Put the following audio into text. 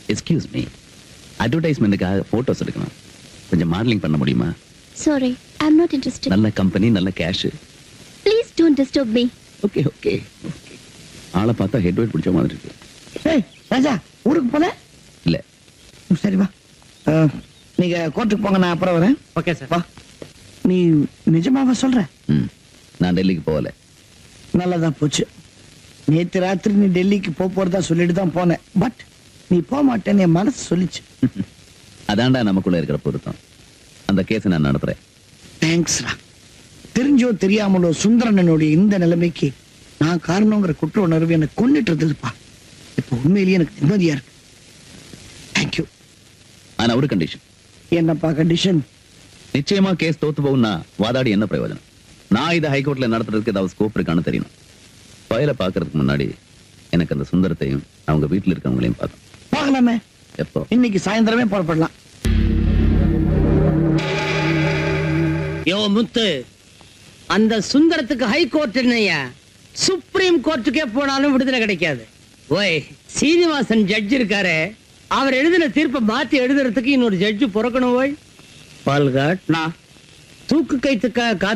excuse me அட்வர்டைஸ்மெண்ட்டுக்காக photos எடுக்கணும் கொஞ்சம் modelling பண்ண முடியுமா sorry I am not interested நல்ல கம்பெனி நல்ல cash please don't disturb me okay okay okay ஆளை பார்த்தா ஹெட் வெயிட் பிடிச்ச மாதிரி இருக்கு ஏய் ராஜா ஊருக்கு போல இல்ல ம், சரி வா அஹ், நீங்க கோர்ட்டுக்கு போங்க நான் அப்புறம் வரேன் ஓகே சார் வா நீ நிஜமாவா சொல்ற ம் நான் டெல்லிக்கு போகல நல்லதா போச்சு நேத்து ராத்திரி நீ டெல்லிக்கு போக போறதா சொல்லிட்டு தான் போனேன் பட் நீ போக மாட்டேன்னு என் மனசு சொல்லிச்சு அதான்டா நமக்குள்ள இருக்கிற பொருத்தம் அந்த கேஸை நான் நடத்துறேன் தேங்க்ஸ்ரா தெரிஞ்சோ தெரியாமலோ சுந்தரனனுடைய இந்த நிலைமைக்கு நான் காரணங்கிற குற்ற உணர்வு எனக்கு கொண்டுட்டு இருந்ததுப்பா இப்போ உண்மையிலேயே எனக்கு நிம்மதியா இருக்கு தேங்க்யூ ஆனா ஒரு கண்டிஷன் என்னப்பா கண்டிஷன் நிச்சயமா கேஸ் தோத்து போகும்னா வாதாடி என்ன பிரயோஜனம் நான் இதை ஹைகோர்ட்ல நடத்துறதுக்கு ஏதாவது ஸ்கோப் இருக்கான்னு தெரியணும் ஃபைலை பார்க்கறதுக்கு முன்னாடி எனக்கு அந்த சுந்தரத்தையும் அவங்க வீட்டுல இருக்கவங்களையும் பார்த்தோம் போகலாமே எப்போ இன்னைக்கு சாயந்தரமே புறப்படலாம் யோ முத்து அந்த சுந்தரத்துக்கு ஹை கோர்ட் என்னையா சுப்ரீம் கோர்ட்டுக்கே போனாலும் விடுதலை கிடைக்காது ஓய் சீனிவாசன் ஜட்ஜ் இருக்காரு அவர் எழுதின தீர்ப்பை மாத்தி எழுதுறதுக்கு இன்னொரு ஜட்ஜ் பிறக்கணும் ஓய் பால்காட் நான் தூக்கு கைத்துக்காக